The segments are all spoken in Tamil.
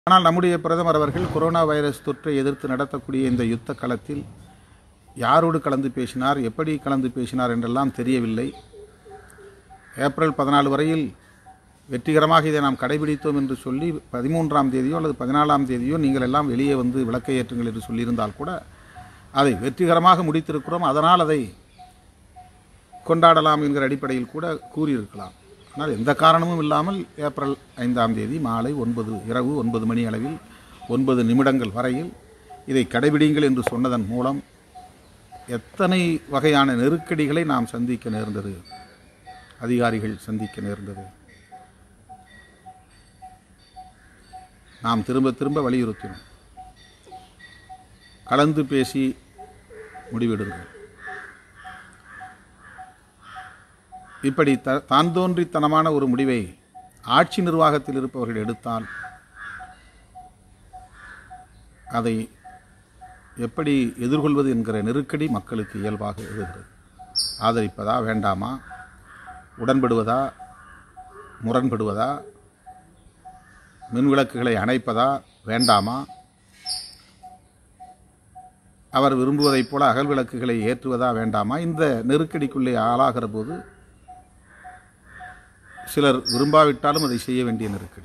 ஆனால் நம்முடைய பிரதமர் அவர்கள் கொரோனா வைரஸ் தொற்றை எதிர்த்து நடத்தக்கூடிய இந்த யுத்த களத்தில் யாரோடு கலந்து பேசினார் எப்படி கலந்து பேசினார் என்றெல்லாம் தெரியவில்லை ஏப்ரல் பதினாலு வரையில் வெற்றிகரமாக இதை நாம் கடைபிடித்தோம் என்று சொல்லி பதிமூன்றாம் தேதியோ அல்லது பதினாலாம் தேதியோ நீங்கள் எல்லாம் வெளியே வந்து விளக்கை ஏற்றுங்கள் என்று சொல்லியிருந்தால் கூட அதை வெற்றிகரமாக முடித்திருக்கிறோம் அதனால் அதை கொண்டாடலாம் என்கிற அடிப்படையில் கூட கூறியிருக்கலாம் ஆனால் எந்த காரணமும் இல்லாமல் ஏப்ரல் ஐந்தாம் தேதி மாலை ஒன்பது இரவு ஒன்பது மணி அளவில் ஒன்பது நிமிடங்கள் வரையில் இதை கடைபிடிங்கள் என்று சொன்னதன் மூலம் எத்தனை வகையான நெருக்கடிகளை நாம் சந்திக்க நேர்ந்தது அதிகாரிகள் சந்திக்க நேர்ந்தது நாம் திரும்ப திரும்ப வலியுறுத்தினோம் கலந்து பேசி முடிவெடுங்கள் இப்படி த தான் தோன்றித்தனமான ஒரு முடிவை ஆட்சி நிர்வாகத்தில் இருப்பவர்கள் எடுத்தால் அதை எப்படி எதிர்கொள்வது என்கிற நெருக்கடி மக்களுக்கு இயல்பாக எழுகிறது ஆதரிப்பதா வேண்டாமா உடன்படுவதா முரண்படுவதா மின்விளக்குகளை அணைப்பதா வேண்டாமா அவர் விரும்புவதைப் போல அகல் விளக்குகளை ஏற்றுவதா வேண்டாமா இந்த நெருக்கடிக்குள்ளே ஆளாகிற போது சிலர் விரும்பாவிட்டாலும் அதை செய்ய வேண்டிய நெருக்கடி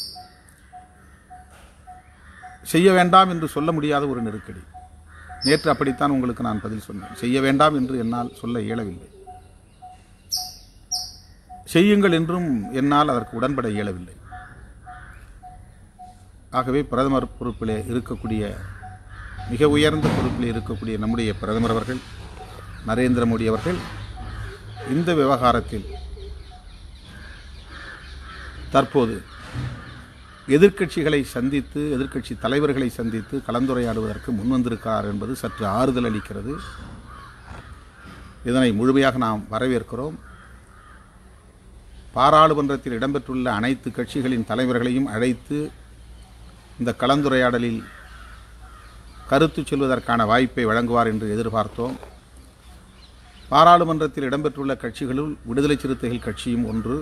செய்ய வேண்டாம் என்று சொல்ல முடியாத ஒரு நெருக்கடி நேற்று அப்படித்தான் உங்களுக்கு நான் பதில் சொன்னேன் செய்ய வேண்டாம் என்று என்னால் சொல்ல இயலவில்லை செய்யுங்கள் என்றும் என்னால் அதற்கு உடன்பட இயலவில்லை ஆகவே பிரதமர் பொறுப்பிலே இருக்கக்கூடிய மிக உயர்ந்த பொறுப்பில் இருக்கக்கூடிய நம்முடைய பிரதமர் அவர்கள் நரேந்திர மோடி அவர்கள் இந்த விவகாரத்தில் தற்போது எதிர்க்கட்சிகளை சந்தித்து எதிர்க்கட்சி தலைவர்களை சந்தித்து கலந்துரையாடுவதற்கு முன்வந்திருக்கிறார் என்பது சற்று ஆறுதல் அளிக்கிறது இதனை முழுமையாக நாம் வரவேற்கிறோம் பாராளுமன்றத்தில் இடம்பெற்றுள்ள அனைத்து கட்சிகளின் தலைவர்களையும் அழைத்து இந்த கலந்துரையாடலில் கருத்து சொல்வதற்கான வாய்ப்பை வழங்குவார் என்று எதிர்பார்த்தோம் பாராளுமன்றத்தில் இடம்பெற்றுள்ள கட்சிகளுள் விடுதலை சிறுத்தைகள் கட்சியும் ஒன்று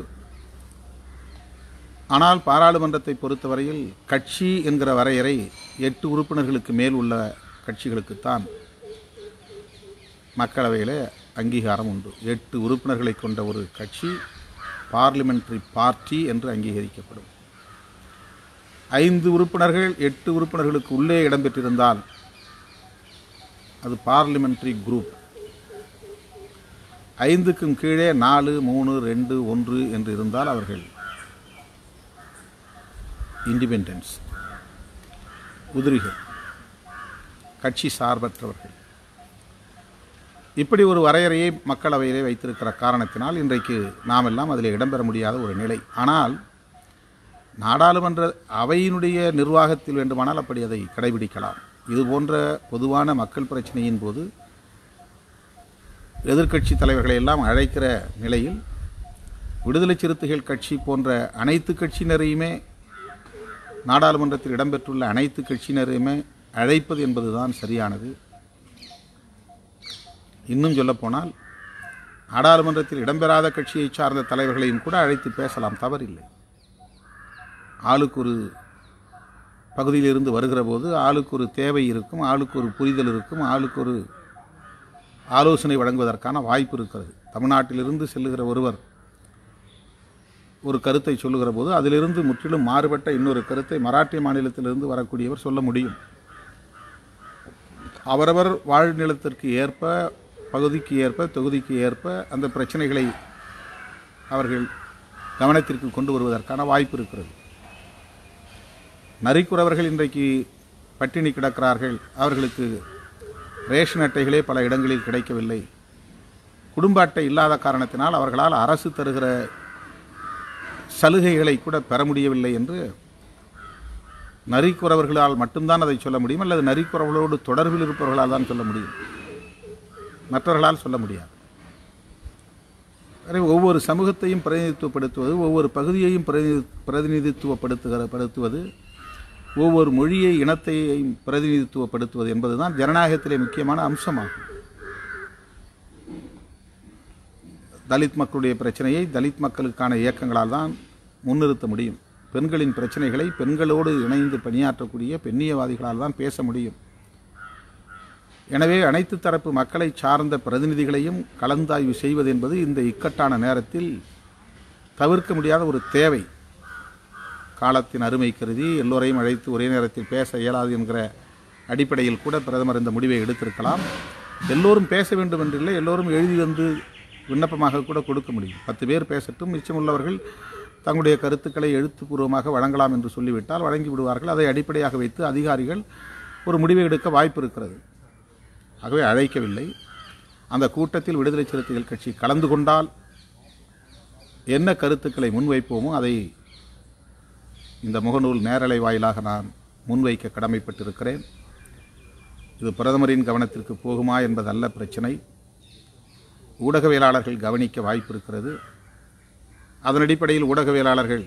ஆனால் பாராளுமன்றத்தை பொறுத்தவரையில் கட்சி என்கிற வரையறை எட்டு உறுப்பினர்களுக்கு மேல் உள்ள கட்சிகளுக்குத்தான் மக்களவையில் அங்கீகாரம் உண்டு எட்டு உறுப்பினர்களை கொண்ட ஒரு கட்சி பார்லிமெண்ட்ரி பார்ட்டி என்று அங்கீகரிக்கப்படும் ஐந்து உறுப்பினர்கள் எட்டு உறுப்பினர்களுக்கு உள்ளே இடம்பெற்றிருந்தால் அது பார்லிமெண்ட்ரி குரூப் ஐந்துக்கும் கீழே நாலு மூணு ரெண்டு ஒன்று என்று இருந்தால் அவர்கள் இண்டிபெண்டன்ஸ் உதிரிகள் கட்சி சார்பற்றவர்கள் இப்படி ஒரு வரையறையை மக்களவையிலே வைத்திருக்கிற காரணத்தினால் இன்றைக்கு நாம் எல்லாம் அதில் இடம்பெற முடியாத ஒரு நிலை ஆனால் நாடாளுமன்ற அவையினுடைய நிர்வாகத்தில் வேண்டுமானால் அப்படி அதை கடைபிடிக்கலாம் இது போன்ற பொதுவான மக்கள் பிரச்சனையின் போது எதிர்க்கட்சி தலைவர்களை எல்லாம் அழைக்கிற நிலையில் விடுதலை சிறுத்தைகள் கட்சி போன்ற அனைத்து கட்சியினரையுமே நாடாளுமன்றத்தில் இடம்பெற்றுள்ள அனைத்து கட்சியினரையுமே அழைப்பது என்பதுதான் சரியானது இன்னும் சொல்லப்போனால் நாடாளுமன்றத்தில் இடம்பெறாத கட்சியை சார்ந்த தலைவர்களையும் கூட அழைத்து பேசலாம் தவறில்லை ஆளுக்கு ஒரு பகுதியிலிருந்து வருகிற போது ஆளுக்கு ஒரு தேவை இருக்கும் ஆளுக்கு ஒரு புரிதல் இருக்கும் ஆளுக்கு ஒரு ஆலோசனை வழங்குவதற்கான வாய்ப்பு இருக்கிறது தமிழ்நாட்டிலிருந்து செல்லுகிற ஒருவர் ஒரு கருத்தை சொல்லுகிற போது அதிலிருந்து முற்றிலும் மாறுபட்ட இன்னொரு கருத்தை மராட்டிய மாநிலத்திலிருந்து வரக்கூடியவர் சொல்ல முடியும் அவரவர் வாழ்நிலத்திற்கு ஏற்ப பகுதிக்கு ஏற்ப தொகுதிக்கு ஏற்ப அந்த பிரச்சனைகளை அவர்கள் கவனத்திற்கு கொண்டு வருவதற்கான வாய்ப்பு இருக்கிறது நரிக்குறவர்கள் இன்றைக்கு பட்டினி கிடக்கிறார்கள் அவர்களுக்கு ரேஷன் அட்டைகளே பல இடங்களில் கிடைக்கவில்லை குடும்ப அட்டை இல்லாத காரணத்தினால் அவர்களால் அரசு தருகிற சலுகைகளை கூட பெற முடியவில்லை என்று நரிக்குறவர்களால் மட்டும்தான் அதை சொல்ல முடியும் அல்லது நரிக்குறவர்களோடு தொடர்பில் இருப்பவர்களால் தான் சொல்ல முடியும் மற்றவர்களால் சொல்ல முடியாது எனவே ஒவ்வொரு சமூகத்தையும் பிரதிநிதித்துவப்படுத்துவது ஒவ்வொரு பகுதியையும் பிரதிநிதி பிரதிநிதித்துவப்படுத்துகிற படுத்துவது ஒவ்வொரு மொழியை இனத்தையும் பிரதிநிதித்துவப்படுத்துவது என்பதுதான் ஜனநாயகத்திலே முக்கியமான அம்சமாகும் தலித் மக்களுடைய பிரச்சனையை தலித் மக்களுக்கான இயக்கங்களால் தான் முன்னிறுத்த முடியும் பெண்களின் பிரச்சனைகளை பெண்களோடு இணைந்து பணியாற்றக்கூடிய பெண்ணியவாதிகளால் தான் பேச முடியும் எனவே அனைத்து தரப்பு மக்களை சார்ந்த பிரதிநிதிகளையும் கலந்தாய்வு செய்வது என்பது இந்த இக்கட்டான நேரத்தில் தவிர்க்க முடியாத ஒரு தேவை காலத்தின் அருமை கருதி எல்லோரையும் அழைத்து ஒரே நேரத்தில் பேச இயலாது என்கிற அடிப்படையில் கூட பிரதமர் இந்த முடிவை எடுத்திருக்கலாம் எல்லோரும் பேச வேண்டும் என்றில்லை எல்லோரும் எழுதி வந்து விண்ணப்பமாக கூட கொடுக்க முடியும் பத்து பேர் பேசட்டும் மிச்சமுள்ளவர்கள் தங்களுடைய கருத்துக்களை எழுத்துப்பூர்வமாக வழங்கலாம் என்று சொல்லிவிட்டால் வழங்கி விடுவார்கள் அதை அடிப்படையாக வைத்து அதிகாரிகள் ஒரு முடிவை எடுக்க வாய்ப்பு இருக்கிறது ஆகவே அழைக்கவில்லை அந்த கூட்டத்தில் விடுதலை சிறுத்தைகள் கட்சி கலந்து கொண்டால் என்ன கருத்துக்களை முன்வைப்போமோ அதை இந்த முகநூல் நேரலை வாயிலாக நான் முன்வைக்க கடமைப்பட்டிருக்கிறேன் இது பிரதமரின் கவனத்திற்கு போகுமா என்பதல்ல பிரச்சனை ஊடகவியலாளர்கள் கவனிக்க வாய்ப்பு இருக்கிறது அதன் அடிப்படையில் ஊடகவியலாளர்கள்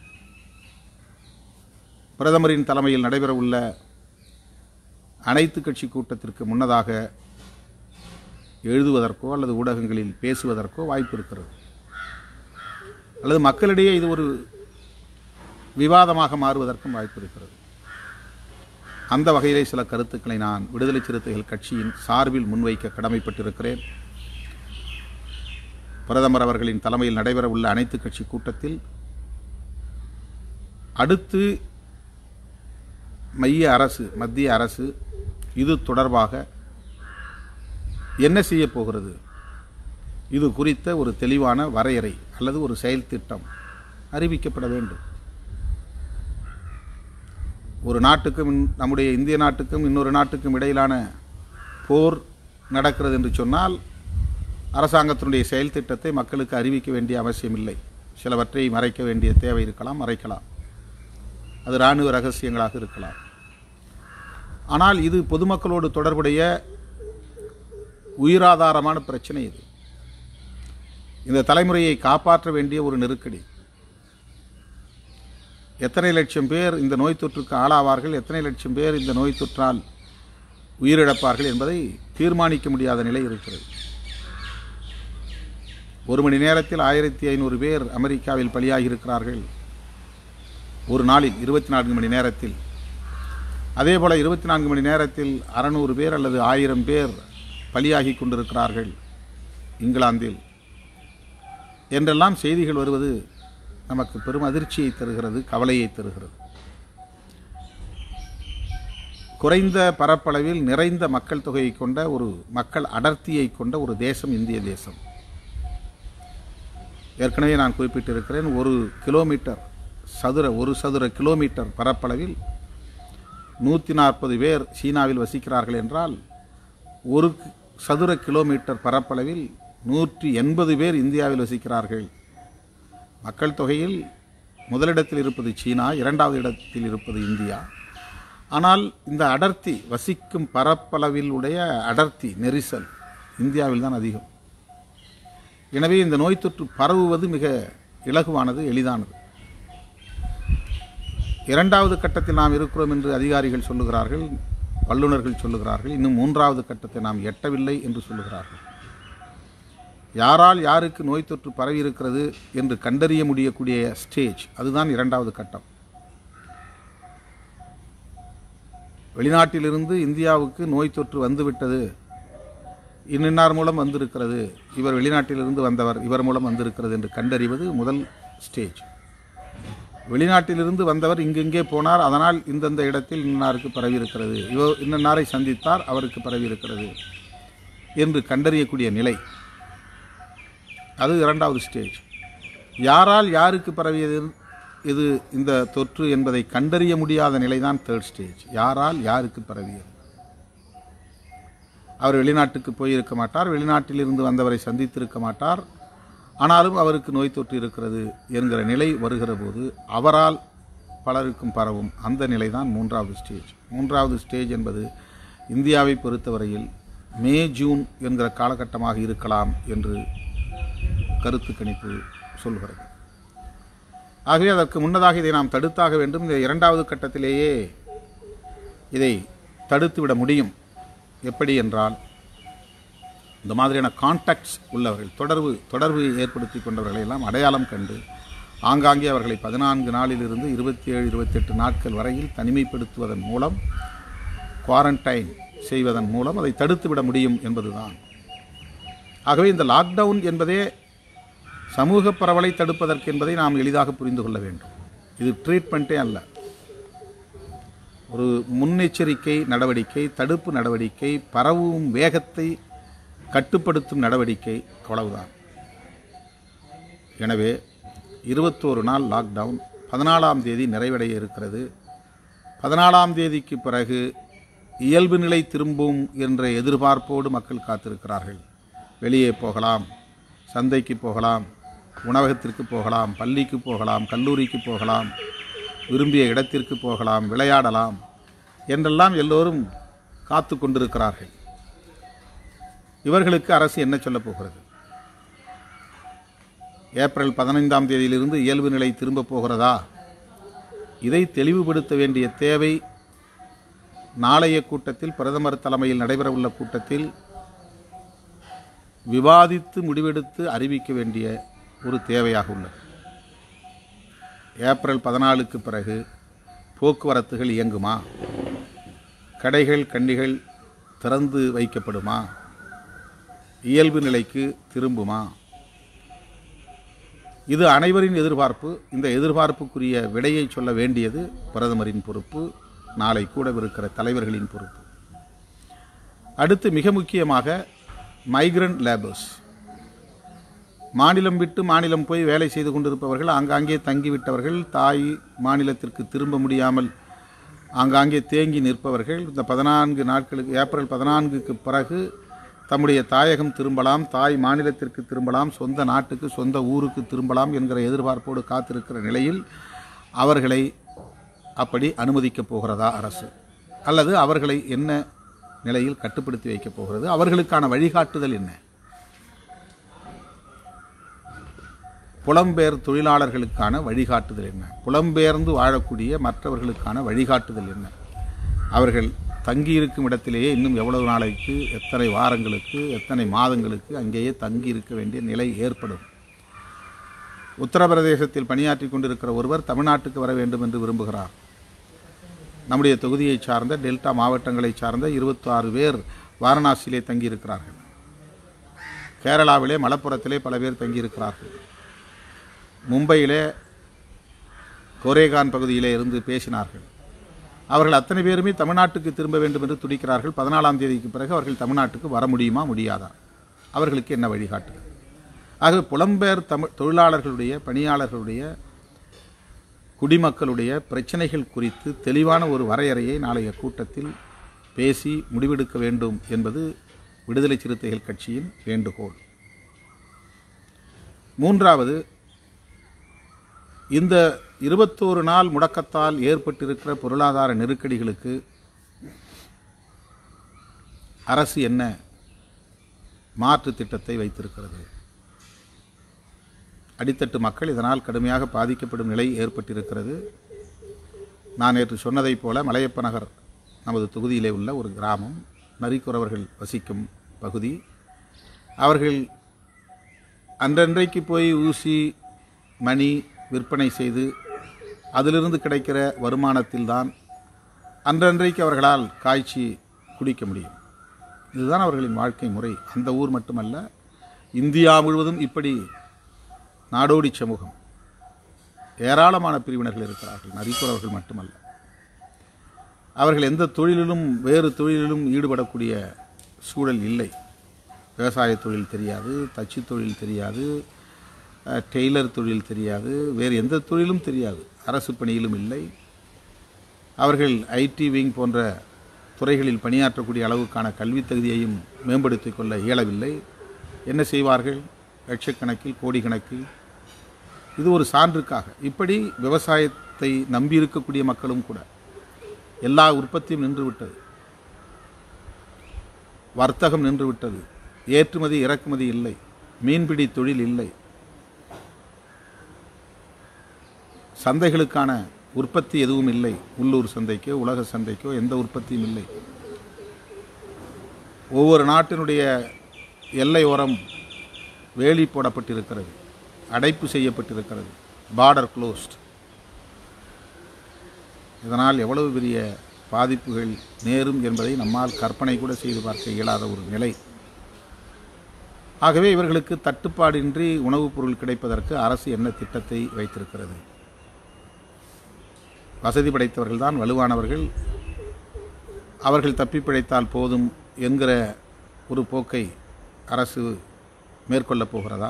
பிரதமரின் தலைமையில் நடைபெறவுள்ள அனைத்து கட்சி கூட்டத்திற்கு முன்னதாக எழுதுவதற்கோ அல்லது ஊடகங்களில் பேசுவதற்கோ வாய்ப்பு இருக்கிறது அல்லது மக்களிடையே இது ஒரு விவாதமாக மாறுவதற்கும் வாய்ப்பு இருக்கிறது அந்த வகையிலே சில கருத்துக்களை நான் விடுதலை சிறுத்தைகள் கட்சியின் சார்பில் முன்வைக்க கடமைப்பட்டிருக்கிறேன் பிரதமர் அவர்களின் தலைமையில் நடைபெறவுள்ள அனைத்து கட்சி கூட்டத்தில் அடுத்து மைய அரசு மத்திய அரசு இது தொடர்பாக என்ன செய்ய போகிறது இது குறித்த ஒரு தெளிவான வரையறை அல்லது ஒரு செயல் திட்டம் அறிவிக்கப்பட வேண்டும் ஒரு நாட்டுக்கும் இன்- நம்முடைய இந்திய நாட்டுக்கும் இன்னொரு நாட்டுக்கும் இடையிலான போர் நடக்கிறது என்று சொன்னால் அரசாங்கத்தினுடைய செயல் திட்டத்தை மக்களுக்கு அறிவிக்க வேண்டிய அவசியமில்லை சிலவற்றை மறைக்க வேண்டிய தேவை இருக்கலாம் மறைக்கலாம் அது இராணுவ ரகசியங்களாக இருக்கலாம் ஆனால் இது பொதுமக்களோடு தொடர்புடைய உயிராதாரமான பிரச்சனை இது இந்த தலைமுறையை காப்பாற்ற வேண்டிய ஒரு நெருக்கடி எத்தனை லட்சம் பேர் இந்த நோய் தொற்றுக்கு ஆளாவார்கள் எத்தனை லட்சம் பேர் இந்த நோய் தொற்றால் உயிரிழப்பார்கள் என்பதை தீர்மானிக்க முடியாத நிலை இருக்கிறது ஒரு மணி நேரத்தில் ஆயிரத்தி ஐநூறு பேர் அமெரிக்காவில் பலியாகி இருக்கிறார்கள் ஒரு நாளில் இருபத்தி நான்கு மணி நேரத்தில் அதே போல இருபத்தி நான்கு மணி நேரத்தில் அறநூறு பேர் அல்லது ஆயிரம் பேர் பலியாகி கொண்டிருக்கிறார்கள் இங்கிலாந்தில் என்றெல்லாம் செய்திகள் வருவது நமக்கு பெரும் அதிர்ச்சியை தருகிறது கவலையை தருகிறது குறைந்த பரப்பளவில் நிறைந்த மக்கள் தொகையை கொண்ட ஒரு மக்கள் அடர்த்தியை கொண்ட ஒரு தேசம் இந்திய தேசம் ஏற்கனவே நான் குறிப்பிட்டிருக்கிறேன் ஒரு கிலோமீட்டர் சதுர ஒரு சதுர கிலோமீட்டர் பரப்பளவில் நூற்றி நாற்பது பேர் சீனாவில் வசிக்கிறார்கள் என்றால் ஒரு சதுர கிலோமீட்டர் பரப்பளவில் நூற்றி எண்பது பேர் இந்தியாவில் வசிக்கிறார்கள் மக்கள் தொகையில் முதலிடத்தில் இருப்பது சீனா இரண்டாவது இடத்தில் இருப்பது இந்தியா ஆனால் இந்த அடர்த்தி வசிக்கும் பரப்பளவில் உடைய அடர்த்தி நெரிசல் இந்தியாவில் தான் அதிகம் எனவே இந்த நோய் தொற்று பரவுவது மிக இலகுவானது எளிதானது இரண்டாவது கட்டத்தில் நாம் இருக்கிறோம் என்று அதிகாரிகள் சொல்லுகிறார்கள் வல்லுநர்கள் சொல்லுகிறார்கள் இன்னும் மூன்றாவது கட்டத்தை நாம் எட்டவில்லை என்று சொல்லுகிறார்கள் யாரால் யாருக்கு நோய் தொற்று பரவி இருக்கிறது என்று கண்டறிய முடியக்கூடிய ஸ்டேஜ் அதுதான் இரண்டாவது கட்டம் வெளிநாட்டிலிருந்து இந்தியாவுக்கு நோய் தொற்று வந்துவிட்டது இன்னார் மூலம் வந்திருக்கிறது இவர் வெளிநாட்டிலிருந்து வந்தவர் இவர் மூலம் வந்திருக்கிறது என்று கண்டறிவது முதல் ஸ்டேஜ் வெளிநாட்டிலிருந்து வந்தவர் இங்கெங்கே போனார் அதனால் இந்தந்த இடத்தில் இன்னாருக்கு பரவி இருக்கிறது இவ இன்னன்னாரை சந்தித்தார் அவருக்கு பரவி இருக்கிறது என்று கண்டறியக்கூடிய நிலை அது இரண்டாவது ஸ்டேஜ் யாரால் யாருக்கு பரவியது இது இந்த தொற்று என்பதை கண்டறிய முடியாத நிலைதான் தேர்ட் ஸ்டேஜ் யாரால் யாருக்கு பரவியது அவர் வெளிநாட்டுக்கு போயிருக்க மாட்டார் வெளிநாட்டிலிருந்து வந்தவரை சந்தித்திருக்க மாட்டார் ஆனாலும் அவருக்கு நோய் தொற்று இருக்கிறது என்கிற நிலை வருகிற போது அவரால் பலருக்கும் பரவும் அந்த நிலைதான் மூன்றாவது ஸ்டேஜ் மூன்றாவது ஸ்டேஜ் என்பது இந்தியாவை பொறுத்தவரையில் மே ஜூன் என்கிற காலகட்டமாக இருக்கலாம் என்று கருத்து கணிப்பு சொல்கிறது ஆகவே அதற்கு முன்னதாக இதை நாம் தடுத்தாக வேண்டும் இந்த இரண்டாவது கட்டத்திலேயே இதை தடுத்துவிட முடியும் எப்படி என்றால் இந்த மாதிரியான கான்டாக்ட்ஸ் உள்ளவர்கள் தொடர்பு தொடர்பு ஏற்படுத்தி கொண்டவர்களை எல்லாம் அடையாளம் கண்டு ஆங்காங்கே அவர்களை பதினான்கு நாளிலிருந்து இருபத்தி ஏழு இருபத்தெட்டு நாட்கள் வரையில் தனிமைப்படுத்துவதன் மூலம் குவாரண்டைன் செய்வதன் மூலம் அதை தடுத்துவிட முடியும் என்பதுதான் ஆகவே இந்த லாக்டவுன் என்பதே சமூக பரவலை தடுப்பதற்கு என்பதை நாம் எளிதாக புரிந்து கொள்ள வேண்டும் இது ட்ரீட்மெண்ட்டே அல்ல ஒரு முன்னெச்சரிக்கை நடவடிக்கை தடுப்பு நடவடிக்கை பரவும் வேகத்தை கட்டுப்படுத்தும் நடவடிக்கை அவ்வளவுதான் எனவே இருபத்தோரு நாள் லாக்டவுன் பதினாலாம் தேதி நிறைவடைய இருக்கிறது பதினாலாம் தேதிக்கு பிறகு இயல்பு நிலை திரும்பும் என்ற எதிர்பார்ப்போடு மக்கள் காத்திருக்கிறார்கள் வெளியே போகலாம் சந்தைக்கு போகலாம் உணவகத்திற்கு போகலாம் பள்ளிக்கு போகலாம் கல்லூரிக்கு போகலாம் விரும்பிய இடத்திற்கு போகலாம் விளையாடலாம் என்றெல்லாம் எல்லோரும் காத்து கொண்டிருக்கிறார்கள் இவர்களுக்கு அரசு என்ன சொல்லப் போகிறது ஏப்ரல் பதினைந்தாம் தேதியிலிருந்து இயல்பு நிலை திரும்பப் போகிறதா இதை தெளிவுபடுத்த வேண்டிய தேவை நாளைய கூட்டத்தில் பிரதமர் தலைமையில் நடைபெறவுள்ள கூட்டத்தில் விவாதித்து முடிவெடுத்து அறிவிக்க வேண்டிய ஒரு தேவையாக உள்ளது ஏப்ரல் பதினாலுக்கு பிறகு போக்குவரத்துகள் இயங்குமா கடைகள் கண்டிகள் திறந்து வைக்கப்படுமா இயல்பு நிலைக்கு திரும்புமா இது அனைவரின் எதிர்பார்ப்பு இந்த எதிர்பார்ப்புக்குரிய விடையை சொல்ல வேண்டியது பிரதமரின் பொறுப்பு நாளை கூடவிருக்கிற தலைவர்களின் பொறுப்பு அடுத்து மிக முக்கியமாக மைக்ரண்ட் லேபர்ஸ் மாநிலம் விட்டு மாநிலம் போய் வேலை செய்து கொண்டிருப்பவர்கள் ஆங்காங்கே தங்கிவிட்டவர்கள் தாய் மாநிலத்திற்கு திரும்ப முடியாமல் ஆங்காங்கே தேங்கி நிற்பவர்கள் இந்த பதினான்கு நாட்களுக்கு ஏப்ரல் பதினான்குக்கு பிறகு தம்முடைய தாயகம் திரும்பலாம் தாய் மாநிலத்திற்கு திரும்பலாம் சொந்த நாட்டுக்கு சொந்த ஊருக்கு திரும்பலாம் என்கிற எதிர்பார்ப்போடு காத்திருக்கிற நிலையில் அவர்களை அப்படி அனுமதிக்கப் போகிறதா அரசு அல்லது அவர்களை என்ன நிலையில் கட்டுப்படுத்தி வைக்கப் போகிறது அவர்களுக்கான வழிகாட்டுதல் என்ன புலம்பெயர் தொழிலாளர்களுக்கான வழிகாட்டுதல் என்ன புலம்பெயர்ந்து வாழக்கூடிய மற்றவர்களுக்கான வழிகாட்டுதல் என்ன அவர்கள் தங்கியிருக்கும் இடத்திலேயே இன்னும் எவ்வளவு நாளைக்கு எத்தனை வாரங்களுக்கு எத்தனை மாதங்களுக்கு அங்கேயே தங்கி இருக்க வேண்டிய நிலை ஏற்படும் உத்தரப்பிரதேசத்தில் பணியாற்றி கொண்டிருக்கிற ஒருவர் தமிழ்நாட்டுக்கு வர வேண்டும் என்று விரும்புகிறார் நம்முடைய தொகுதியை சார்ந்த டெல்டா மாவட்டங்களை சார்ந்த இருபத்தாறு பேர் வாரணாசியிலே தங்கியிருக்கிறார்கள் கேரளாவிலே மலப்புரத்திலே பல பேர் தங்கியிருக்கிறார்கள் மும்பையிலே கோரேகான் பகுதியிலே இருந்து பேசினார்கள் அவர்கள் அத்தனை பேருமே தமிழ்நாட்டுக்கு திரும்ப வேண்டும் என்று துடிக்கிறார்கள் பதினாலாம் தேதிக்கு பிறகு அவர்கள் தமிழ்நாட்டுக்கு வர முடியுமா முடியாதா அவர்களுக்கு என்ன வழிகாட்டுது ஆக புலம்பெயர் தமிழ் தொழிலாளர்களுடைய பணியாளர்களுடைய குடிமக்களுடைய பிரச்சனைகள் குறித்து தெளிவான ஒரு வரையறையை நாளைய கூட்டத்தில் பேசி முடிவெடுக்க வேண்டும் என்பது விடுதலை சிறுத்தைகள் கட்சியின் வேண்டுகோள் மூன்றாவது இந்த இருபத்தோரு நாள் முடக்கத்தால் ஏற்பட்டிருக்கிற பொருளாதார நெருக்கடிகளுக்கு அரசு என்ன மாற்று திட்டத்தை வைத்திருக்கிறது அடித்தட்டு மக்கள் இதனால் கடுமையாக பாதிக்கப்படும் நிலை ஏற்பட்டிருக்கிறது நான் நேற்று சொன்னதைப் போல மலையப்ப நகர் நமது தொகுதியிலே உள்ள ஒரு கிராமம் நரிக்குறவர்கள் வசிக்கும் பகுதி அவர்கள் அன்றன்றைக்கு போய் ஊசி மணி விற்பனை செய்து அதிலிருந்து கிடைக்கிற வருமானத்தில்தான் அன்றன்றைக்கு அவர்களால் காய்ச்சி குடிக்க முடியும் இதுதான் அவர்களின் வாழ்க்கை முறை அந்த ஊர் மட்டுமல்ல இந்தியா முழுவதும் இப்படி நாடோடி சமூகம் ஏராளமான பிரிவினர்கள் இருக்கிறார்கள் நரிக்குறவர்கள் மட்டுமல்ல அவர்கள் எந்த தொழிலிலும் வேறு தொழிலிலும் ஈடுபடக்கூடிய சூழல் இல்லை விவசாய தொழில் தெரியாது தச்சு தொழில் தெரியாது அஹ், டெய்லர் தொழில் தெரியாது வேறு எந்த தொழிலும் தெரியாது அரசு பணியிலும் இல்லை அவர்கள் ஐடி விங் போன்ற துறைகளில் பணியாற்றக்கூடிய அளவுக்கான கல்வித் தகுதியையும் மேம்படுத்திக் கொள்ள இயலவில்லை என்ன செய்வார்கள் லட்சக்கணக்கில் கோடிக்கணக்கில் இது ஒரு சான்றுக்காக இப்படி விவசாயத்தை நம்பியிருக்கக்கூடிய மக்களும் கூட எல்லா உற்பத்தியும் நின்றுவிட்டது வர்த்தகம் நின்றுவிட்டது ஏற்றுமதி இறக்குமதி இல்லை மீன்பிடி தொழில் இல்லை சந்தைகளுக்கான உற்பத்தி எதுவும் இல்லை உள்ளூர் சந்தைக்கோ உலக சந்தைக்கோ எந்த உற்பத்தியும் இல்லை ஒவ்வொரு நாட்டினுடைய எல்லை ஓரம் வேலி போடப்பட்டிருக்கிறது அடைப்பு செய்யப்பட்டிருக்கிறது பார்டர் க்ளோஸ்ட் இதனால் எவ்வளவு பெரிய பாதிப்புகள் நேரும் என்பதை நம்மால் கற்பனை கூட செய்து பார்க்க இயலாத ஒரு நிலை ஆகவே இவர்களுக்கு தட்டுப்பாடின்றி உணவுப் பொருள் கிடைப்பதற்கு அரசு என்ன திட்டத்தை வைத்திருக்கிறது வசதி படைத்தவர்கள் தான் வலுவானவர்கள் அவர்கள் தப்பி பிழைத்தால் போதும் என்கிற ஒரு போக்கை அரசு மேற்கொள்ளப் போகிறதா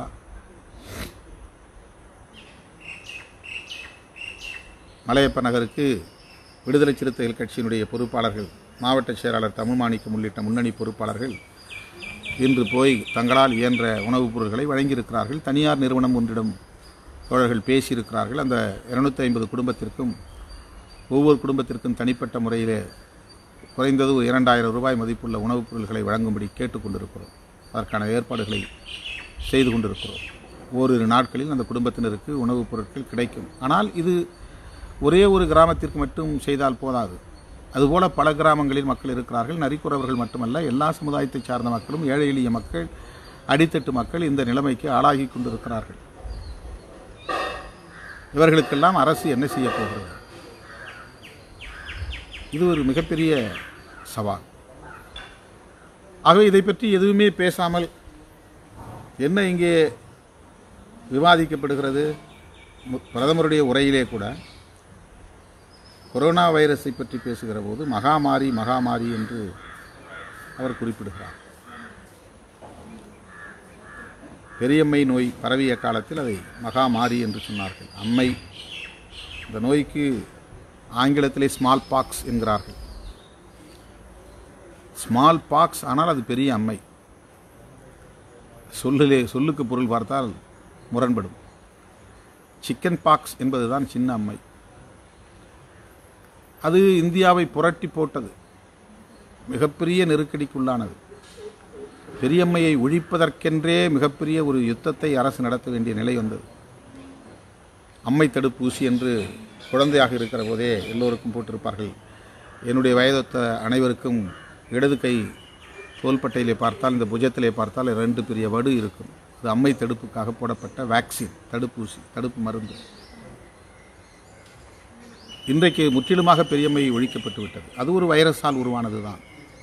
மலையப்ப நகருக்கு விடுதலை சிறுத்தைகள் கட்சியினுடைய பொறுப்பாளர்கள் மாவட்ட செயலாளர் தமிழ்மாணிக்கம் உள்ளிட்ட முன்னணி பொறுப்பாளர்கள் இன்று போய் தங்களால் இயன்ற உணவுப் பொருட்களை வழங்கியிருக்கிறார்கள் தனியார் நிறுவனம் ஒன்றிடம் தோழர்கள் பேசியிருக்கிறார்கள் அந்த இருநூத்தி ஐம்பது குடும்பத்திற்கும் ஒவ்வொரு குடும்பத்திற்கும் தனிப்பட்ட முறையில் குறைந்தது ஒரு இரண்டாயிரம் ரூபாய் மதிப்புள்ள உணவுப் பொருட்களை வழங்கும்படி கேட்டுக்கொண்டிருக்கிறோம் அதற்கான ஏற்பாடுகளை செய்து கொண்டிருக்கிறோம் ஓரிரு நாட்களில் அந்த குடும்பத்தினருக்கு உணவுப் பொருட்கள் கிடைக்கும் ஆனால் இது ஒரே ஒரு கிராமத்திற்கு மட்டும் செய்தால் போதாது அதுபோல பல கிராமங்களில் மக்கள் இருக்கிறார்கள் நரிக்குறவர்கள் மட்டுமல்ல எல்லா சமுதாயத்தை சார்ந்த மக்களும் ஏழை எளிய மக்கள் அடித்தட்டு மக்கள் இந்த நிலைமைக்கு ஆளாகி கொண்டிருக்கிறார்கள் இவர்களுக்கெல்லாம் அரசு என்ன செய்ய போகிறது இது ஒரு மிகப்பெரிய சவால் ஆகவே இதை பற்றி எதுவுமே பேசாமல் என்ன இங்கே விவாதிக்கப்படுகிறது மு- பிரதமருடைய உரையிலே கூட கொரோனா வைரஸை பற்றி பேசுகிற போது மகாமாரி மகாமாரி என்று அவர் குறிப்பிடுகிறார் பெரியம்மை நோய் பரவிய காலத்தில் அதை மகாமாரி என்று சொன்னார்கள் அம்மை இந்த நோய்க்கு ஆங்கிலத்திலே ஸ்மால் பாக்ஸ் என்கிறார்கள் ஸ்மால் பாக்ஸ் ஆனால் அது பெரிய அம்மை சொல்லிலே சொல்லுக்கு பொருள் பார்த்தால் முரண்படும் சிக்கன் பாக்ஸ் என்பதுதான் சின்ன அம்மை அது இந்தியாவை புரட்டி போட்டது மிகப்பெரிய நெருக்கடிக்குள்ளானது பெரியம்மையை ஒழிப்பதற்கென்றே மிகப்பெரிய ஒரு யுத்தத்தை அரசு நடத்த வேண்டிய நிலை வந்தது அம்மை தடுப்பூசி என்று குழந்தையாக இருக்கிற போதே எல்லோருக்கும் போட்டிருப்பார்கள் என்னுடைய வயதொத்த அனைவருக்கும் இடது கை தோள்பட்டையிலே பார்த்தால் இந்த புஜத்திலே பார்த்தால் ரெண்டு பெரிய வடு இருக்கும் அது அம்மை தடுப்புக்காக போடப்பட்ட வேக்சின் தடுப்பூசி தடுப்பு மருந்து இன்றைக்கு முற்றிலுமாக பெரியம்மை ஒழிக்கப்பட்டு விட்டது அது ஒரு வைரஸால் உருவானது தான்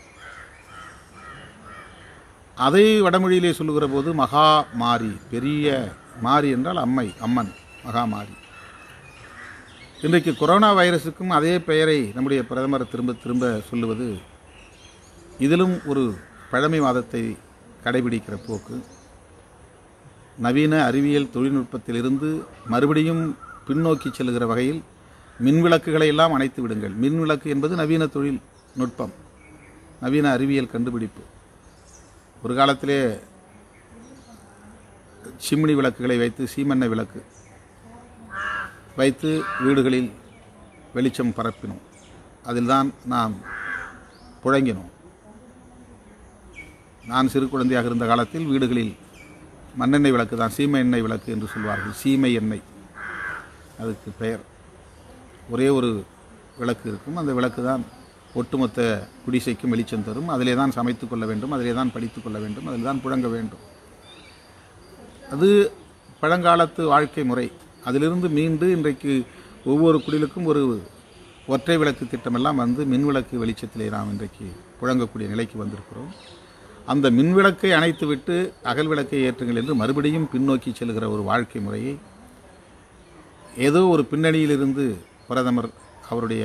அதை வடமொழியிலே சொல்லுகிற போது மகா மாரி பெரிய மாரி என்றால் அம்மை அம்மன் மகா மாரி இன்றைக்கு கொரோனா வைரஸுக்கும் அதே பெயரை நம்முடைய பிரதமர் திரும்ப திரும்ப சொல்லுவது இதிலும் ஒரு பழமைவாதத்தை கடைபிடிக்கிற போக்கு நவீன அறிவியல் தொழில்நுட்பத்திலிருந்து மறுபடியும் பின்னோக்கி செல்லுகிற வகையில் மின்விளக்குகளை எல்லாம் அணைத்து விடுங்கள் மின்விளக்கு என்பது நவீன தொழில் நுட்பம் நவீன அறிவியல் கண்டுபிடிப்பு ஒரு காலத்திலே சிம்னி விளக்குகளை வைத்து சீமெண்ணெய் விளக்கு வைத்து வீடுகளில் வெளிச்சம் பரப்பினோம் அதில்தான் நாம் புழங்கினோம் நான் சிறு குழந்தையாக இருந்த காலத்தில் வீடுகளில் மண்ணெண்ணெய் விளக்கு தான் சீமை எண்ணெய் விளக்கு என்று சொல்வார்கள் சீமை எண்ணெய் அதுக்கு பெயர் ஒரே ஒரு விளக்கு இருக்கும் அந்த விளக்கு தான் ஒட்டுமொத்த குடிசைக்கும் வெளிச்சம் தரும் அதிலே தான் சமைத்து கொள்ள வேண்டும் அதிலே தான் படித்துக் கொள்ள வேண்டும் அதில் தான் புழங்க வேண்டும் அது பழங்காலத்து வாழ்க்கை முறை அதிலிருந்து மீண்டு இன்றைக்கு ஒவ்வொரு குடிலுக்கும் ஒரு ஒற்றை விளக்கு திட்டமெல்லாம் வந்து மின்விளக்கு வெளிச்சத்திலே நாம் இன்றைக்கு புழங்கக்கூடிய நிலைக்கு வந்திருக்கிறோம் அந்த மின்விளக்கை அணைத்துவிட்டு அகல் விளக்கை ஏற்றுங்கள் என்று மறுபடியும் பின்னோக்கி செல்கிற ஒரு வாழ்க்கை முறையை ஏதோ ஒரு பின்னணியிலிருந்து பிரதமர் அவருடைய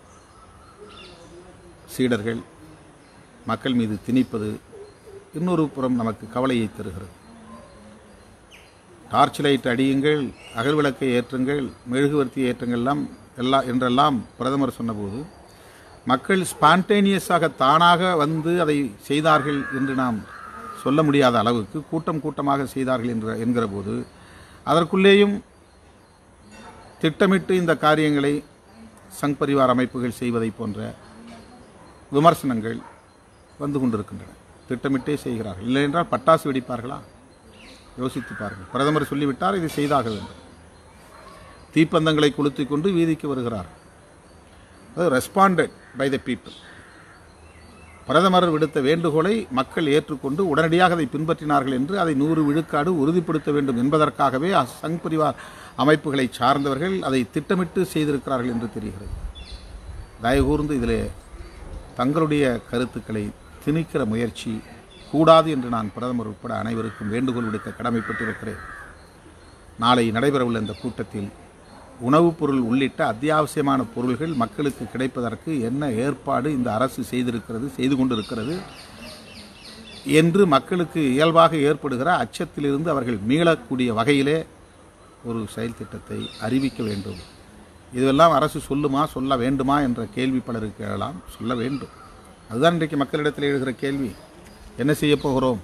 சீடர்கள் மக்கள் மீது திணிப்பது இன்னொரு புறம் நமக்கு கவலையை தருகிறது டார்ச் லைட் அடியுங்கள் அகல் விளக்கை ஏற்றுங்கள் மெழுகுவர்த்தி ஏற்றுங்கள்லாம் எல்லா என்றெல்லாம் பிரதமர் சொன்னபோது மக்கள் ஸ்பான்டேனியஸாக தானாக வந்து அதை செய்தார்கள் என்று நாம் சொல்ல முடியாத அளவுக்கு கூட்டம் கூட்டமாக செய்தார்கள் என்ற என்கிற போது அதற்குள்ளேயும் திட்டமிட்டு இந்த காரியங்களை சங் பரிவார் அமைப்புகள் செய்வதை போன்ற விமர்சனங்கள் வந்து கொண்டிருக்கின்றன திட்டமிட்டே செய்கிறார்கள் இல்லை என்றால் பட்டாசு வெடிப்பார்களா யோசித்து பாருங்கள் பிரதமர் சொல்லிவிட்டார் இது செய்தாக வேண்டும் தீப்பந்தங்களை கொளுத்திக் கொண்டு வீதிக்கு வருகிறார் அது ரெஸ்பாண்டட் பை த பீப்புள் பிரதமர் விடுத்த வேண்டுகோளை மக்கள் ஏற்றுக்கொண்டு உடனடியாக அதை பின்பற்றினார்கள் என்று அதை நூறு விழுக்காடு உறுதிப்படுத்த வேண்டும் என்பதற்காகவே சங் பரிவார் அமைப்புகளை சார்ந்தவர்கள் அதை திட்டமிட்டு செய்திருக்கிறார்கள் என்று தெரிகிறது தயவுகூர்ந்து இதிலே தங்களுடைய கருத்துக்களை திணிக்கிற முயற்சி கூடாது என்று நான் பிரதமர் உட்பட அனைவருக்கும் வேண்டுகோள் விடுக்க கடமைப்பட்டிருக்கிறேன் நாளை நடைபெறவுள்ள இந்த கூட்டத்தில் உணவுப் பொருள் உள்ளிட்ட அத்தியாவசியமான பொருள்கள் மக்களுக்கு கிடைப்பதற்கு என்ன ஏற்பாடு இந்த அரசு செய்திருக்கிறது செய்து கொண்டிருக்கிறது என்று மக்களுக்கு இயல்பாக ஏற்படுகிற அச்சத்திலிருந்து அவர்கள் மீளக்கூடிய வகையிலே ஒரு செயல் திட்டத்தை அறிவிக்க வேண்டும் இதுவெல்லாம் அரசு சொல்லுமா சொல்ல வேண்டுமா என்ற கேள்வி பலருக்கு எழலாம் சொல்ல வேண்டும் அதுதான் இன்றைக்கு மக்களிடத்தில் எழுகிற கேள்வி என்ன செய்ய போகிறோம்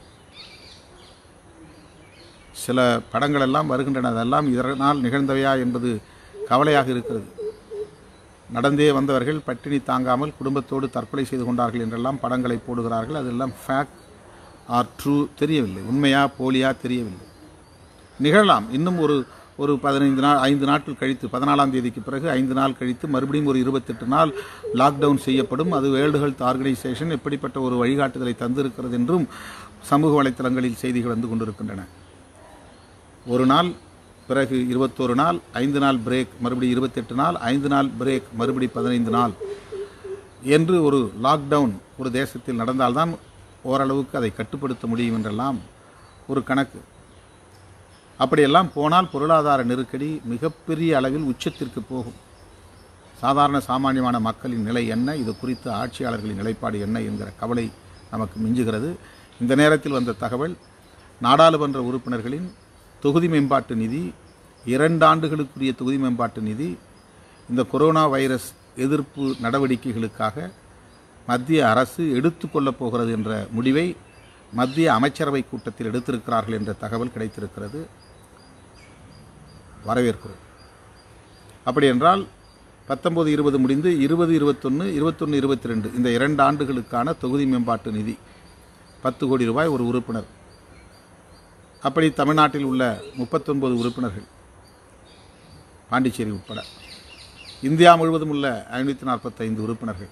சில படங்கள் எல்லாம் வருகின்றன அதெல்லாம் இதனால் நிகழ்ந்தவையா என்பது கவலையாக இருக்கிறது நடந்தே வந்தவர்கள் பட்டினி தாங்காமல் குடும்பத்தோடு தற்கொலை செய்து கொண்டார்கள் என்றெல்லாம் படங்களை போடுகிறார்கள் அதெல்லாம் ஃபேக்ட் ஆர் ட்ரூ தெரியவில்லை உண்மையா போலியா தெரியவில்லை நிகழலாம் இன்னும் ஒரு ஒரு பதினைந்து நாள் ஐந்து நாட்கள் கழித்து பதினாலாம் தேதிக்கு பிறகு ஐந்து நாள் கழித்து மறுபடியும் ஒரு இருபத்தெட்டு நாள் லாக்டவுன் செய்யப்படும் அது வேர்ல்டு ஹெல்த் ஆர்கனைசேஷன் எப்படிப்பட்ட ஒரு வழிகாட்டுதலை தந்திருக்கிறது என்றும் சமூக வலைத்தளங்களில் செய்திகள் வந்து கொண்டிருக்கின்றன ஒரு நாள் பிறகு இருபத்தோரு நாள் ஐந்து நாள் பிரேக் மறுபடி இருபத்தெட்டு நாள் ஐந்து நாள் பிரேக் மறுபடி பதினைந்து நாள் என்று ஒரு லாக்டவுன் ஒரு தேசத்தில் நடந்தால்தான் ஓரளவுக்கு அதை கட்டுப்படுத்த முடியும் என்றெல்லாம் ஒரு கணக்கு அப்படியெல்லாம் போனால் பொருளாதார நெருக்கடி மிகப்பெரிய அளவில் உச்சத்திற்கு போகும் சாதாரண சாமானியமான மக்களின் நிலை என்ன இது குறித்து ஆட்சியாளர்களின் நிலைப்பாடு என்ன என்கிற கவலை நமக்கு மிஞ்சுகிறது இந்த நேரத்தில் வந்த தகவல் நாடாளுமன்ற உறுப்பினர்களின் தொகுதி மேம்பாட்டு நிதி இரண்டு ஆண்டுகளுக்குரிய தொகுதி மேம்பாட்டு நிதி இந்த கொரோனா வைரஸ் எதிர்ப்பு நடவடிக்கைகளுக்காக மத்திய அரசு எடுத்துக்கொள்ளப் போகிறது என்ற முடிவை மத்திய அமைச்சரவை கூட்டத்தில் எடுத்திருக்கிறார்கள் என்ற தகவல் கிடைத்திருக்கிறது வரவேற்கிறோம் அப்படி என்றால் பத்தொன்பது இருபது முடிந்து இருபது இருபத்தொன்று இருபத்தொன்று இருபத்தி ரெண்டு இந்த இரண்டு ஆண்டுகளுக்கான தொகுதி மேம்பாட்டு நிதி பத்து கோடி ரூபாய் ஒரு உறுப்பினர் அப்படி தமிழ்நாட்டில் உள்ள முப்பத்தொன்பது உறுப்பினர்கள் பாண்டிச்சேரி உட்பட இந்தியா முழுவதும் உள்ள ஐநூற்றி நாற்பத்தைந்து உறுப்பினர்கள்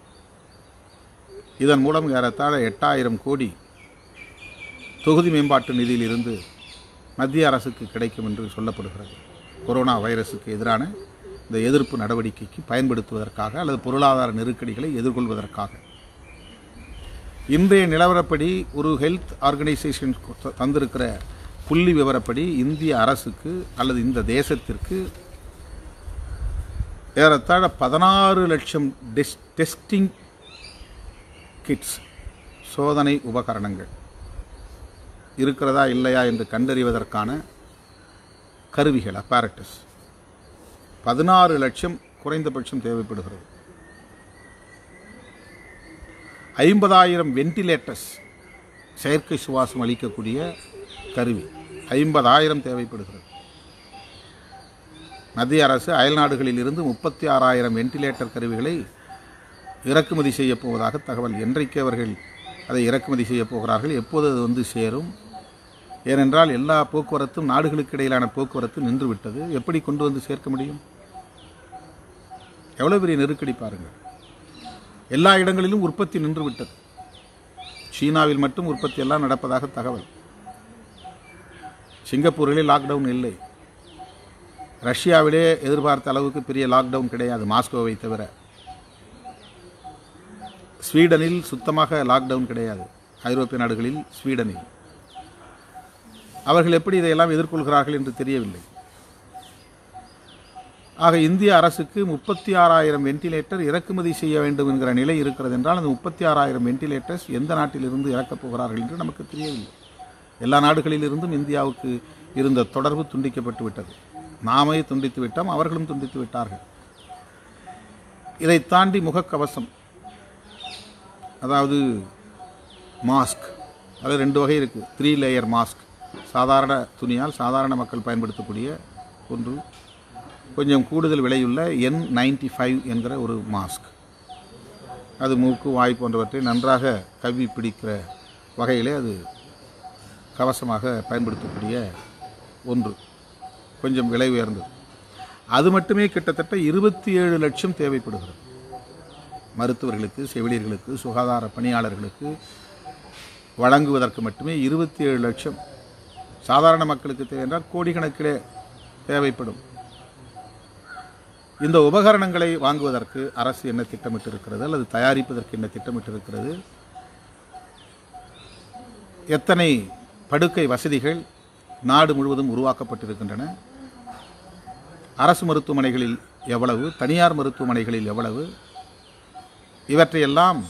இதன் மூலம் ஏறத்தாழ எட்டாயிரம் கோடி தொகுதி மேம்பாட்டு நிதியிலிருந்து மத்திய அரசுக்கு கிடைக்கும் என்று சொல்லப்படுகிறது கொரோனா வைரஸுக்கு எதிரான இந்த எதிர்ப்பு நடவடிக்கைக்கு பயன்படுத்துவதற்காக அல்லது பொருளாதார நெருக்கடிகளை எதிர்கொள்வதற்காக இன்றைய நிலவரப்படி ஒரு ஹெல்த் ஆர்கனைசேஷன் தந்திருக்கிற புள்ளி விவரப்படி இந்திய அரசுக்கு அல்லது இந்த தேசத்திற்கு ஏறத்தாழ பதினாறு லட்சம் டெஸ் டெஸ்டிங் கிட்ஸ் சோதனை உபகரணங்கள் இருக்கிறதா இல்லையா என்று கண்டறிவதற்கான கருவிகள் அப்பாரட்டஸ் பதினாறு லட்சம் குறைந்தபட்சம் தேவைப்படுகிறது ஐம்பதாயிரம் வென்டிலேட்டர்ஸ் செயற்கை சுவாசம் அளிக்கக்கூடிய கருவி ஐம்பதாயிரம் தேவைப்படுகிறது மத்திய அரசு அயல்நாடுகளில் இருந்து முப்பத்தி ஆறாயிரம் வென்டிலேட்டர் கருவிகளை இறக்குமதி செய்யப் போவதாக தகவல் என்றைக்கு அவர்கள் அதை இறக்குமதி செய்யப் போகிறார்கள் எப்போது அது வந்து சேரும் ஏனென்றால் எல்லா போக்குவரத்தும் நாடுகளுக்கு இடையிலான போக்குவரத்து நின்றுவிட்டது எப்படி கொண்டு வந்து சேர்க்க முடியும் எவ்வளோ பெரிய நெருக்கடி பாருங்கள் எல்லா இடங்களிலும் உற்பத்தி நின்றுவிட்டது சீனாவில் மட்டும் உற்பத்தி எல்லாம் நடப்பதாக தகவல் சிங்கப்பூரிலே லாக்டவுன் இல்லை ரஷ்யாவிலே எதிர்பார்த்த அளவுக்கு பெரிய லாக்டவுன் கிடையாது மாஸ்கோவை தவிர ஸ்வீடனில் சுத்தமாக லாக்டவுன் கிடையாது ஐரோப்பிய நாடுகளில் ஸ்வீடனில் அவர்கள் எப்படி இதையெல்லாம் எதிர்கொள்கிறார்கள் என்று தெரியவில்லை ஆக இந்திய அரசுக்கு முப்பத்தி ஆறாயிரம் வென்டிலேட்டர் இறக்குமதி செய்ய வேண்டும் என்கிற நிலை இருக்கிறது என்றால் அந்த முப்பத்தி ஆறாயிரம் வென்டிலேட்டர்ஸ் எந்த நாட்டிலிருந்து இறக்கப் போகிறார்கள் என்று நமக்கு தெரியவில்லை எல்லா நாடுகளிலிருந்தும் இந்தியாவுக்கு இருந்த தொடர்பு துண்டிக்கப்பட்டு விட்டது நாமே துண்டித்து விட்டோம் அவர்களும் துண்டித்து விட்டார்கள் இதை தாண்டி முகக்கவசம் அதாவது மாஸ்க் அது ரெண்டு வகை இருக்குது த்ரீ லேயர் மாஸ்க் சாதாரண துணியால் சாதாரண மக்கள் பயன்படுத்தக்கூடிய ஒன்று கொஞ்சம் கூடுதல் விலையுள்ள என் நைன்டி ஃபைவ் என்கிற ஒரு மாஸ்க் அது மூக்கு வாய் போன்றவற்றை நன்றாக கவ்வி பிடிக்கிற வகையிலே அது கவசமாக பயன்படுத்தக்கூடிய ஒன்று கொஞ்சம் விலை உயர்ந்தது அது மட்டுமே கிட்டத்தட்ட இருபத்தி ஏழு லட்சம் தேவைப்படுகிறது மருத்துவர்களுக்கு செவிலியர்களுக்கு சுகாதார பணியாளர்களுக்கு வழங்குவதற்கு மட்டுமே இருபத்தி ஏழு லட்சம் சாதாரண மக்களுக்கு தேவை என்றால் கோடிக்கணக்கிலே தேவைப்படும் இந்த உபகரணங்களை வாங்குவதற்கு அரசு என்ன திட்டமிட்டிருக்கிறது அல்லது தயாரிப்பதற்கு என்ன திட்டமிட்டிருக்கிறது எத்தனை படுக்கை வசதிகள் நாடு முழுவதும் உருவாக்கப்பட்டிருக்கின்றன அரசு மருத்துவமனைகளில் எவ்வளவு தனியார் மருத்துவமனைகளில் எவ்வளவு இவற்றையெல்லாம்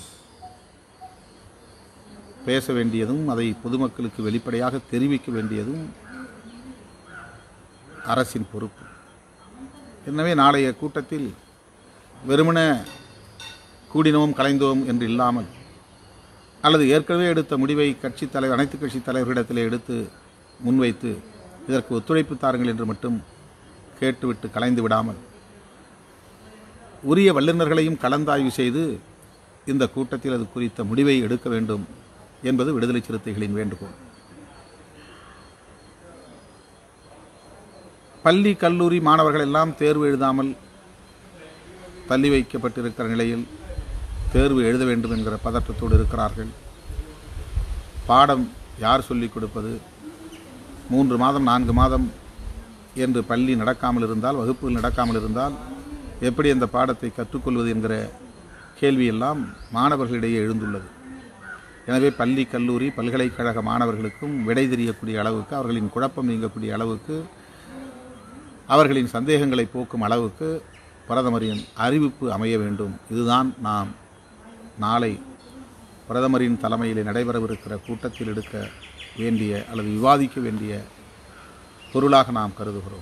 பேச வேண்டியதும் அதை பொதுமக்களுக்கு வெளிப்படையாக தெரிவிக்க வேண்டியதும் அரசின் பொறுப்பு எனவே நாளைய கூட்டத்தில் வெறுமன கூடினோம் கலைந்தோம் என்று இல்லாமல் அல்லது ஏற்கனவே எடுத்த முடிவை கட்சி தலைவர் அனைத்து கட்சி தலைவர்களிடத்திலே எடுத்து முன்வைத்து இதற்கு ஒத்துழைப்பு தாருங்கள் என்று மட்டும் கேட்டுவிட்டு கலைந்து விடாமல் உரிய வல்லுநர்களையும் கலந்தாய்வு செய்து இந்த கூட்டத்தில் அது குறித்த முடிவை எடுக்க வேண்டும் என்பது விடுதலை சிறுத்தைகளின் வேண்டுகோள் பள்ளி கல்லூரி மாணவர்கள் எல்லாம் தேர்வு எழுதாமல் தள்ளி வைக்கப்பட்டிருக்கிற நிலையில் தேர்வு எழுத வேண்டும் என்கிற பதற்றத்தோடு இருக்கிறார்கள் பாடம் யார் சொல்லிக் கொடுப்பது மூன்று மாதம் நான்கு மாதம் என்று பள்ளி நடக்காமல் இருந்தால் வகுப்புகள் நடக்காமல் இருந்தால் எப்படி அந்த பாடத்தை கற்றுக்கொள்வது என்கிற கேள்வியெல்லாம் மாணவர்களிடையே எழுந்துள்ளது எனவே பள்ளி கல்லூரி பல்கலைக்கழக மாணவர்களுக்கும் விடை தெரியக்கூடிய அளவுக்கு அவர்களின் குழப்பம் நீங்கக்கூடிய அளவுக்கு அவர்களின் சந்தேகங்களை போக்கும் அளவுக்கு பிரதமரின் அறிவிப்பு அமைய வேண்டும் இதுதான் நாம் நாளை பிரதமரின் தலைமையில் நடைபெறவிருக்கிற கூட்டத்தில் எடுக்க வேண்டிய அல்லது விவாதிக்க வேண்டிய பொருளாக நாம் கருதுகிறோம்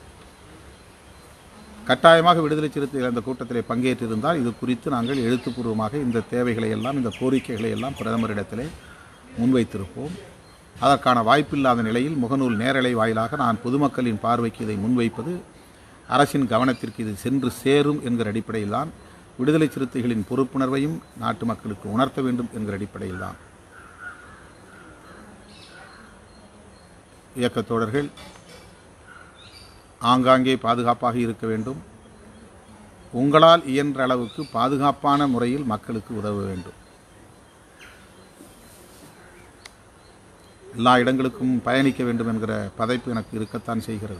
கட்டாயமாக விடுதலை சிறுத்தைகள் அந்த கூட்டத்திலே பங்கேற்றிருந்தால் இது குறித்து நாங்கள் எழுத்துப்பூர்வமாக இந்த தேவைகளை எல்லாம் இந்த கோரிக்கைகளை எல்லாம் பிரதமரிடத்திலே முன்வைத்திருப்போம் அதற்கான வாய்ப்பில்லாத நிலையில் முகநூல் நேரலை வாயிலாக நான் பொதுமக்களின் பார்வைக்கு இதை முன்வைப்பது அரசின் கவனத்திற்கு இது சென்று சேரும் என்கிற அடிப்படையில்தான் விடுதலை சிறுத்தைகளின் பொறுப்புணர்வையும் நாட்டு மக்களுக்கு உணர்த்த வேண்டும் என்கிற அடிப்படையில்தான் இயக்கத் தோழர்கள் ஆங்காங்கே பாதுகாப்பாக இருக்க வேண்டும் உங்களால் இயன்ற அளவுக்கு பாதுகாப்பான முறையில் மக்களுக்கு உதவ வேண்டும் எல்லா இடங்களுக்கும் பயணிக்க வேண்டும் என்கிற பதைப்பு எனக்கு இருக்கத்தான் செய்கிறது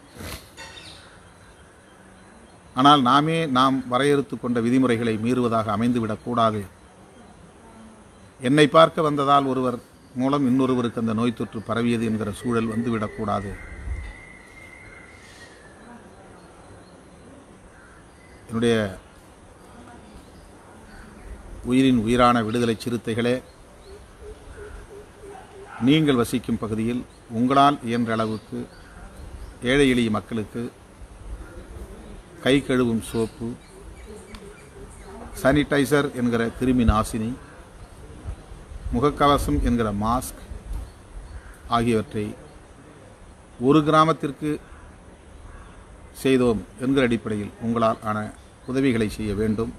ஆனால் நாமே நாம் வரையறுத்து கொண்ட விதிமுறைகளை மீறுவதாக அமைந்துவிடக்கூடாது என்னை பார்க்க வந்ததால் ஒருவர் மூலம் இன்னொருவருக்கு அந்த நோய் தொற்று பரவியது என்கிற சூழல் வந்துவிடக்கூடாது என்னுடைய உயிரின் உயிரான விடுதலை சிறுத்தைகளே நீங்கள் வசிக்கும் பகுதியில் உங்களால் இயன்ற அளவுக்கு ஏழை எளிய மக்களுக்கு கை கழுவும் சோப்பு சானிடைசர் என்கிற கிருமி நாசினி முகக்கவசம் என்கிற மாஸ்க் ஆகியவற்றை ஒரு கிராமத்திற்கு செய்தோம் என்கிற அடிப்படையில் உங்களால் ஆன உதவிகளை செய்ய வேண்டும்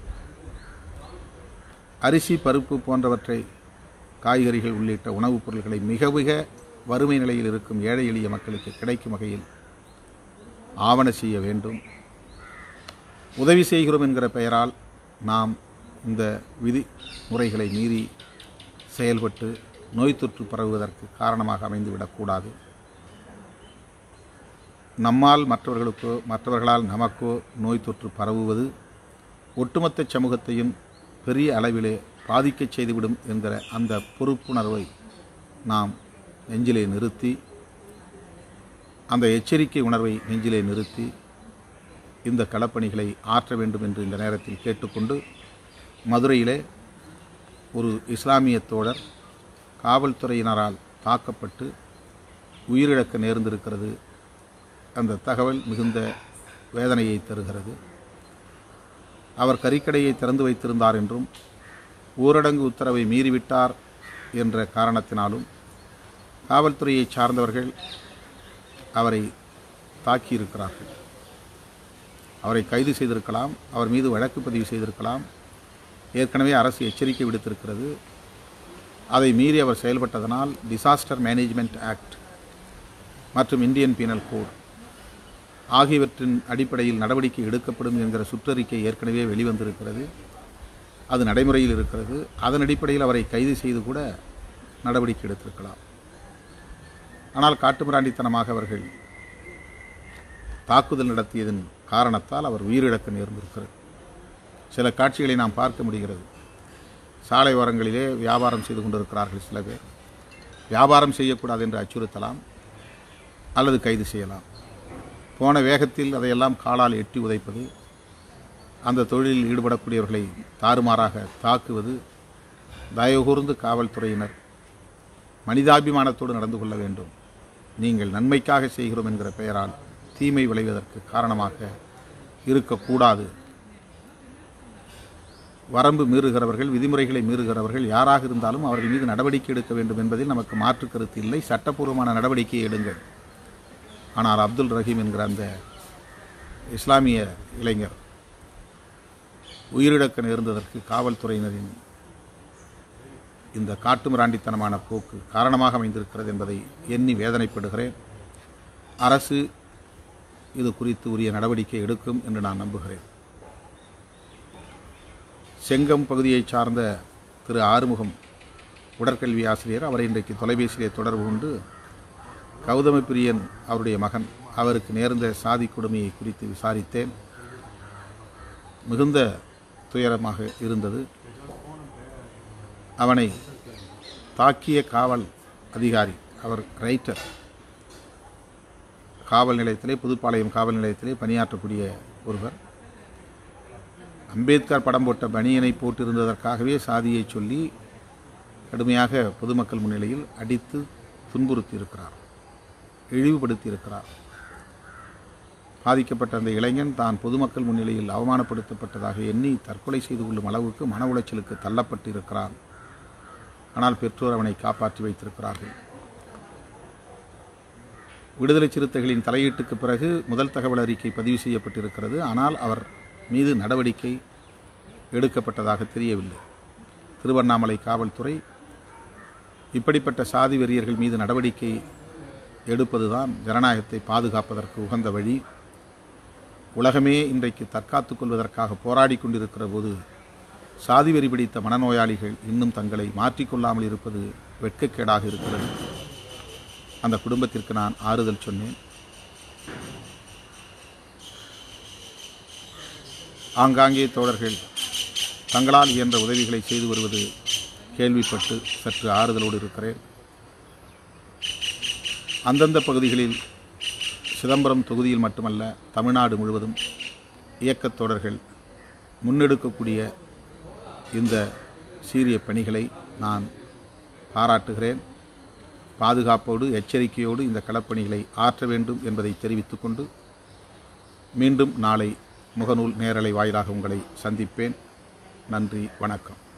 அரிசி பருப்பு போன்றவற்றை காய்கறிகள் உள்ளிட்ட உணவுப் பொருட்களை மிக மிக வறுமை நிலையில் இருக்கும் ஏழை எளிய மக்களுக்கு கிடைக்கும் வகையில் ஆவண செய்ய வேண்டும் உதவி செய்கிறோம் என்கிற பெயரால் நாம் இந்த விதி முறைகளை மீறி செயல்பட்டு நோய் தொற்று பரவுவதற்கு காரணமாக அமைந்துவிடக்கூடாது நம்மால் மற்றவர்களுக்கோ மற்றவர்களால் நமக்கோ நோய் தொற்று பரவுவது ஒட்டுமொத்த சமூகத்தையும் பெரிய அளவிலே பாதிக்கச் செய்துவிடும் என்கிற அந்த பொறுப்புணர்வை நாம் நெஞ்சிலே நிறுத்தி அந்த எச்சரிக்கை உணர்வை நெஞ்சிலே நிறுத்தி இந்த களப்பணிகளை ஆற்ற வேண்டும் என்று இந்த நேரத்தில் கேட்டுக்கொண்டு மதுரையிலே ஒரு இஸ்லாமிய தோழர் காவல்துறையினரால் தாக்கப்பட்டு உயிரிழக்க நேர்ந்திருக்கிறது அந்த தகவல் மிகுந்த வேதனையை தருகிறது அவர் கறிக்கடையை திறந்து வைத்திருந்தார் என்றும் ஊரடங்கு உத்தரவை மீறிவிட்டார் என்ற காரணத்தினாலும் காவல்துறையை சார்ந்தவர்கள் அவரை தாக்கியிருக்கிறார்கள் அவரை கைது செய்திருக்கலாம் அவர் மீது வழக்கு பதிவு செய்திருக்கலாம் ஏற்கனவே அரசு எச்சரிக்கை விடுத்திருக்கிறது அதை மீறி அவர் செயல்பட்டதனால் டிசாஸ்டர் மேனேஜ்மெண்ட் ஆக்ட் மற்றும் இந்தியன் பீனல் கோட் ஆகியவற்றின் அடிப்படையில் நடவடிக்கை எடுக்கப்படும் என்கிற சுற்றறிக்கை ஏற்கனவே வெளிவந்திருக்கிறது அது நடைமுறையில் இருக்கிறது அதன் அடிப்படையில் அவரை கைது செய்து கூட நடவடிக்கை எடுத்திருக்கலாம் ஆனால் காட்டுமிராண்டித்தனமாக அவர்கள் தாக்குதல் நடத்தியதன் காரணத்தால் அவர் உயிரிழக்க நேர்ந்திருக்கிறது சில காட்சிகளை நாம் பார்க்க முடிகிறது சாலை ஓரங்களிலே வியாபாரம் செய்து கொண்டிருக்கிறார்கள் சில பேர் வியாபாரம் செய்யக்கூடாது என்று அச்சுறுத்தலாம் அல்லது கைது செய்யலாம் போன வேகத்தில் அதையெல்லாம் காலால் எட்டி உதைப்பது அந்த தொழிலில் ஈடுபடக்கூடியவர்களை தாறுமாறாக தாக்குவது தயவு கூர்ந்து காவல்துறையினர் மனிதாபிமானத்தோடு நடந்து கொள்ள வேண்டும் நீங்கள் நன்மைக்காக செய்கிறோம் என்கிற பெயரால் தீமை விளைவதற்கு காரணமாக இருக்கக்கூடாது வரம்பு மீறுகிறவர்கள் விதிமுறைகளை மீறுகிறவர்கள் யாராக இருந்தாலும் அவர்கள் மீது நடவடிக்கை எடுக்க வேண்டும் என்பதில் நமக்கு மாற்று கருத்து இல்லை சட்டப்பூர்வமான நடவடிக்கையை எடுங்கள் ஆனால் அப்துல் ரஹீம் என்கிற அந்த இஸ்லாமிய இளைஞர் உயிரிழக்க நேர்ந்ததற்கு காவல்துறையினரின் இந்த காட்டுமிராண்டித்தனமான போக்கு காரணமாக அமைந்திருக்கிறது என்பதை எண்ணி வேதனைப்படுகிறேன் அரசு இது குறித்து உரிய நடவடிக்கை எடுக்கும் என்று நான் நம்புகிறேன் செங்கம் பகுதியைச் சார்ந்த திரு ஆறுமுகம் உடற்கல்வி ஆசிரியர் அவரை இன்றைக்கு தொலைபேசியிலே தொடர்பு கொண்டு கௌதம பிரியன் அவருடைய மகன் அவருக்கு நேர்ந்த சாதி கொடுமையை குறித்து விசாரித்தேன் மிகுந்த துயரமாக இருந்தது அவனை தாக்கிய காவல் அதிகாரி அவர் ரைட்டர் காவல் நிலையத்திலே புதுப்பாளையம் காவல் நிலையத்திலே பணியாற்றக்கூடிய ஒருவர் அம்பேத்கர் படம் போட்ட பனியனை போட்டிருந்ததற்காகவே சாதியை சொல்லி கடுமையாக பொதுமக்கள் முன்னிலையில் அடித்து துன்புறுத்தி இருக்கிறார் இழிவுபடுத்தி இருக்கிறார் பாதிக்கப்பட்ட அந்த இளைஞன் தான் பொதுமக்கள் முன்னிலையில் அவமானப்படுத்தப்பட்டதாக எண்ணி தற்கொலை செய்து கொள்ளும் அளவுக்கு மன உளைச்சலுக்கு தள்ளப்பட்டு இருக்கிறான் ஆனால் பெற்றோர் அவனை காப்பாற்றி வைத்திருக்கிறார்கள் விடுதலை சிறுத்தைகளின் தலையீட்டுக்கு பிறகு முதல் தகவல் அறிக்கை பதிவு செய்யப்பட்டிருக்கிறது ஆனால் அவர் மீது நடவடிக்கை எடுக்கப்பட்டதாக தெரியவில்லை திருவண்ணாமலை காவல்துறை இப்படிப்பட்ட சாதி வெறியர்கள் மீது நடவடிக்கை எடுப்பதுதான் ஜனநாயகத்தை பாதுகாப்பதற்கு உகந்த வழி உலகமே இன்றைக்கு தற்காத்துக் கொள்வதற்காக போராடி கொண்டிருக்கிற போது சாதி வெறி பிடித்த மனநோயாளிகள் இன்னும் தங்களை மாற்றிக்கொள்ளாமல் இருப்பது வெட்கக்கேடாக இருக்கிறது அந்த குடும்பத்திற்கு நான் ஆறுதல் சொன்னேன் ஆங்காங்கே தோழர்கள் தங்களால் இயன்ற உதவிகளை செய்து வருவது கேள்விப்பட்டு சற்று ஆறுதலோடு இருக்கிறேன் அந்தந்த பகுதிகளில் சிதம்பரம் தொகுதியில் மட்டுமல்ல தமிழ்நாடு முழுவதும் இயக்கத் தோழர்கள் முன்னெடுக்கக்கூடிய இந்த சீரிய பணிகளை நான் பாராட்டுகிறேன் பாதுகாப்போடு எச்சரிக்கையோடு இந்த களப்பணிகளை ஆற்ற வேண்டும் என்பதை தெரிவித்துக்கொண்டு மீண்டும் நாளை முகநூல் நேரலை வாயிலாக உங்களை சந்திப்பேன் நன்றி வணக்கம்